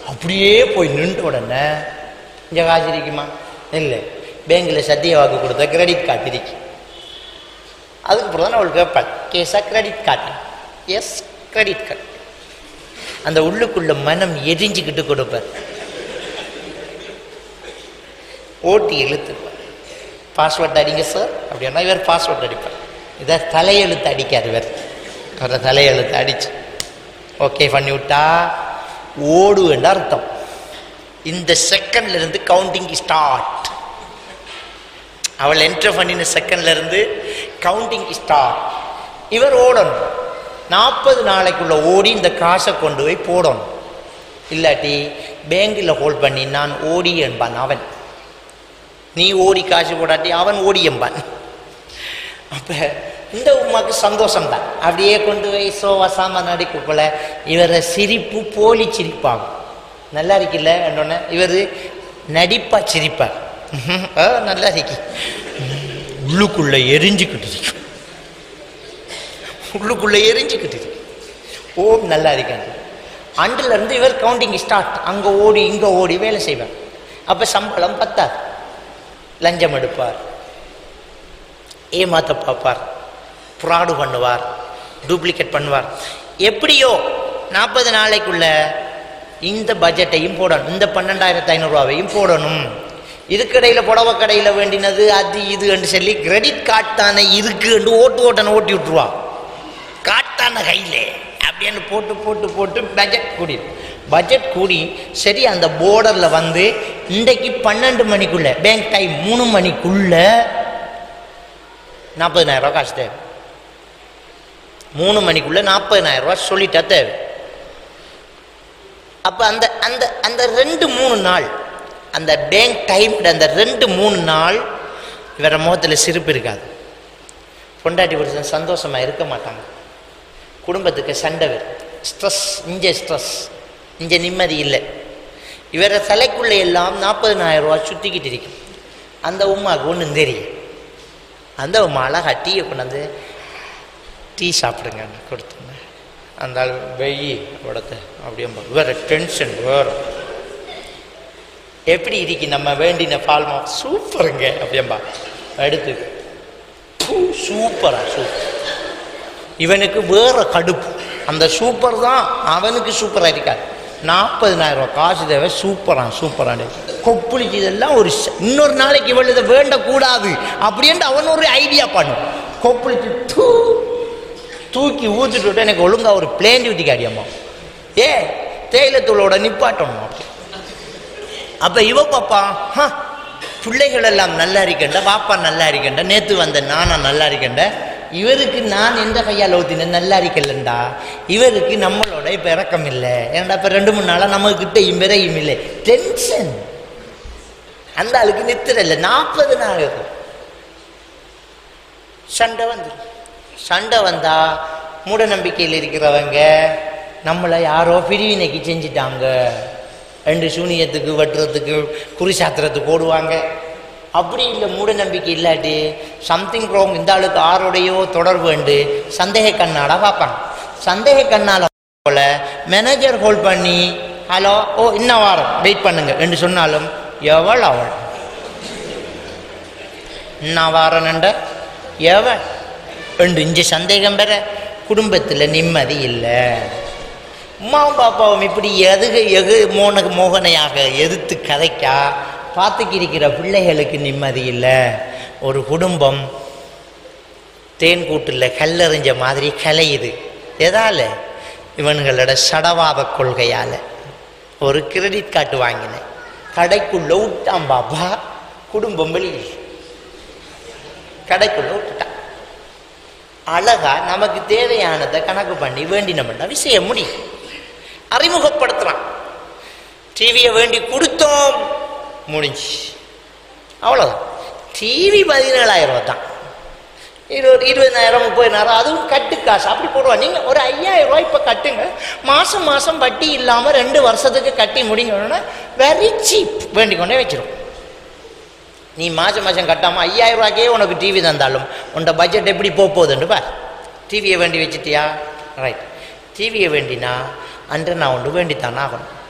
அப்படியே போய் நின்ற உடனே இங்கே காசு இருக்குமா இல்லை பேங்கில் சத்திய வாக்கு கொடுத்த கிரெடிட் கார்டு இருக்கு அதுக்கு அப்புறம் தான் அவள் கேட்பாள் கேஸா credit card yes credit card அந்த உள்ளுக்குள்ள மனம் எரிஞ்சுக்கிட்டு கொடுப்பார் ஓட்டி இழுத்துப்பார் பாஸ்வேர்ட் அடிங்க சார் அப்படின்னா இவர் பாஸ்வேர்ட் அடிப்பார் இதை தலையெழுத்து அடிக்காது இவர் அவரை தலையெழுத்து அடிச்சு ஓகே பண்ணி விட்டா ஓடு என்ற அர்த்தம் இந்த செகண்ட்ல இருந்து கவுண்டிங் ஸ்டார்ட் அவள் என்டர் பண்ணின செகண்ட்ல இருந்து கவுண்டிங் ஸ்டார்ட் இவர் ஓடணும் நாற்பது நாளைக்குள்ள ஓடி இந்த காசை கொண்டு போய் போடணும் இல்லாட்டி பேங்கில் ஹோல்ட் பண்ணி நான் ஓடி என்பான் அவன் நீ ஓடி காசு போடாட்டி அவன் ஓடி என்பான் அப்ப இந்த உமாக்கு சந்தோஷம் தான் அப்படியே கொண்டு போய் சோவா சாமான் அடிக்கக்குள்ள இவரை சிரிப்பு போலி சிரிப்பாகும் நல்லா இருக்குல்ல என்னொன்னு இவர் நடிப்பா சிரிப்பார் ம்ஹும். ஆ, நல்லா இருக்கு உள்ளுக்குள்ள எரிஞ்சுக்கிட்டு இருக்கு உள்ளுக்குள்ள எரிஞ்சுக்கிட்டு இருக்கு ஓம் நல்லா இருக்காங்க அண்டுல இருந்து இவர் கவுண்டிங் ஸ்டார்ட் அங்க ஓடி இங்க ஓடி வேலை செய்வார் அப்ப சம்பளம் பத்தாது லஞ்சம் எடுப்பார் ஏமாத்த பார்ப்பார் ஃப்ராடு பண்ணுவார் டூப்ளிகேட் பண்ணுவார் எப்படியோ நாற்பது நாளைக்குள்ள இந்த பட்ஜெட்டையும் போடணும் இந்த பன்னெண்டாயிரத்து ஐநூறுரூவாவையும் போடணும் இதுக்கடையில் புடவை கடையில் வேண்டினது அது இதுன்னு சொல்லி கிரெடிட் கார்டு தானே இருக்குன்னு ஓட்டு ஓட்டனை ஓட்டி விட்டுருவா காட்டான கையில் அப்படின்னு போட்டு போட்டு போட்டு பட்ஜெட் கூடி பட்ஜெட் கூடி சரி அந்த போர்டரில் வந்து இன்றைக்கு பன்னெண்டு மணிக்குள்ள பேங்க் டைம் மூணு மணிக்குள்ள நாற்பதினாயிரம் ரூபா காசு தேவை மூணு மணிக்குள்ள நாற்பதினாயிரம் ரூபா சொல்லிட்டா தேவை அப்போ அந்த அந்த அந்த ரெண்டு மூணு நாள் அந்த பேங்க் டைம் அந்த ரெண்டு மூணு நாள் இவர முகத்தில் சிரிப்பு இருக்காது பொண்டாட்டி புருஷன் சந்தோஷமா இருக்க மாட்டாங்க குடும்பத்துக்கு சண்டை வரும் ஸ்ட்ரெஸ் இங்கே ஸ்ட்ரெஸ் இங்கே நிம்மதி இல்லை இவர தலைக்குள்ள எல்லாம் நாற்பதினாயிரம் ரூபா சுற்றிக்கிட்டு இருக்கும் அந்த உமாவுக்கு ஒன்றும் தெரியும் அந்த உமா அழகா டீயை கொண்டாந்து டீ சாப்பிடுங்க கொடுத்துங்க அந்த ஆள் வெயி உடத்த அப்படியே வேற டென்ஷன் வேற எப்படி இருக்கு நம்ம வேண்டின பால்மா சூப்பருங்க அப்படியம்பா எடுத்து பூ, சூப்பரா சூப்பர் இவனுக்கு வேற கடுப்பு அந்த சூப்பர் தான் அவனுக்கு சூப்பராக இருக்காது நாற்பதினாயிரம் ரூபாய் காசு தேவை சூப்பரா சூப்பரான கொப்புளிச்சு இதெல்லாம் ஒரு ச- இன்னொரு நாளைக்கு இவள் இதை வேண்டக்கூடாது அப்படின்ட்டு அவன் ஒரு ஐடியா பண்ணும் கொப்புளிச்சு தூ தூக்கி ஊற்றிட்டு விட்டு எனக்கு ஒழுங்கா ஒரு பிளேன் டியூட்டி காடியம்மா ஏ தேயிலத்தூளோட நிப்பாட்டணும் அப்படி அப்ப இவ பாப்பா "ஹ, பிள்ளைகள் எல்லாம் நல்லா இருக்கண்ட பாப்பா நல்லா இருக்கண்ட நேத்து வந்த நானா நல்லா இருக்கண்ட இவருக்கு நான் எந்த கையால் ஊத்தினேன் நல்லா இருக்கலண்டா இவருக்கு நம்மளோட இப்ப இறக்கம் இல்லை ஏன்டா இப்ப ரெண்டு மூணு நாளா நம்ம கிட்டையும் விரையும் இல்லை டென்ஷன் அந்த ஆளுக்கு நித்திர இல்லை நாற்பது நாள் சண்டை வந்துடும் சண்டை வந்தா மூட நம்பிக்கையில் இருக்கிறவங்க நம்மளை யாரோ பிரிவினைக்கு செஞ்சிட்டாங்க ரெண்டு சூனியத்துக்கு வெட்டுறதுக்கு குறி சாத்திரத்துக்கு ஓடுவாங்க அப்படி இல்லை மூட நம்பிக்கை இல்லாட்டி சம்திங் ரோங் இந்த ஆளுக்கு ஆரோடையோ தொடர்பு உண்டு சந்தேக கண்ணால பார்ப்பாங்க சந்தேக கண்ணால போல மேனேஜர் ஹோல்ட் பண்ணி ஹலோ ஓ இன்ன வாரம் வெயிட் பண்ணுங்க என்று சொன்னாலும் எவள் அவள் இன்ன வாரம் நண்ட எவள் என்று இஞ்சி சந்தேகம் பெற குடும்பத்தில் நிம்மதி இல்லை உமாவும் பாப்பாவும் இப்படி எதுக எகு மோன மோகனையாக எதிர்த்து கதைக்கா பார்த்துக்கிருக்கிற பிள்ளைகளுக்கு நிம்மதி இல்லை ஒரு குடும்பம் தேன் கூட்டில் கல்லெறிஞ்ச மாதிரி கலையுது எதால இவன்களோட சடவாத கொள்கையால் ஒரு கிரெடிட் கார்டு வாங்கினேன் கடைக்குள்ள விட்டான் பாப்பா குடும்பம் வெளியில் கடைக்குள்ள விட்டுட்டான் அழகா நமக்கு தேவையானதை கணக்கு பண்ணி வேண்டினோம்னா விஷயம் முடியும் அறிமுகப்படுத்துறான் டிவியை வேண்டி கொடுத்தோம் முடிஞ்சு அவ்வளோதான் டிவி பதினேழாயிரம் ரூபா தான் இருபது இருபதாயிரம் முப்பதாயிரம் அதுவும் கட்டு காசு அப்படி போடுவான் நீங்கள் ஒரு ஐயாயிரம் ரூபாய் இப்போ கட்டுங்க மாதம் மாதம் வட்டி இல்லாமல் ரெண்டு வருஷத்துக்கு கட்டி முடிங்கணும்னா வெரி சீப் வேண்டிக் கொண்டே வச்சிரும் நீ மாதம் மாதம் கட்டாமல் ஐயாயிரம் ரூபாய்க்கே உனக்கு டிவி தந்தாலும் உன்னோட பட்ஜெட் எப்படி போக போகுதுன்னு பார் டிவியை வேண்டி வச்சிட்டியா ரைட் டிவியை வேண்டினா அன்று நான் ஒன்று வேண்டித்தான் ஆகணும்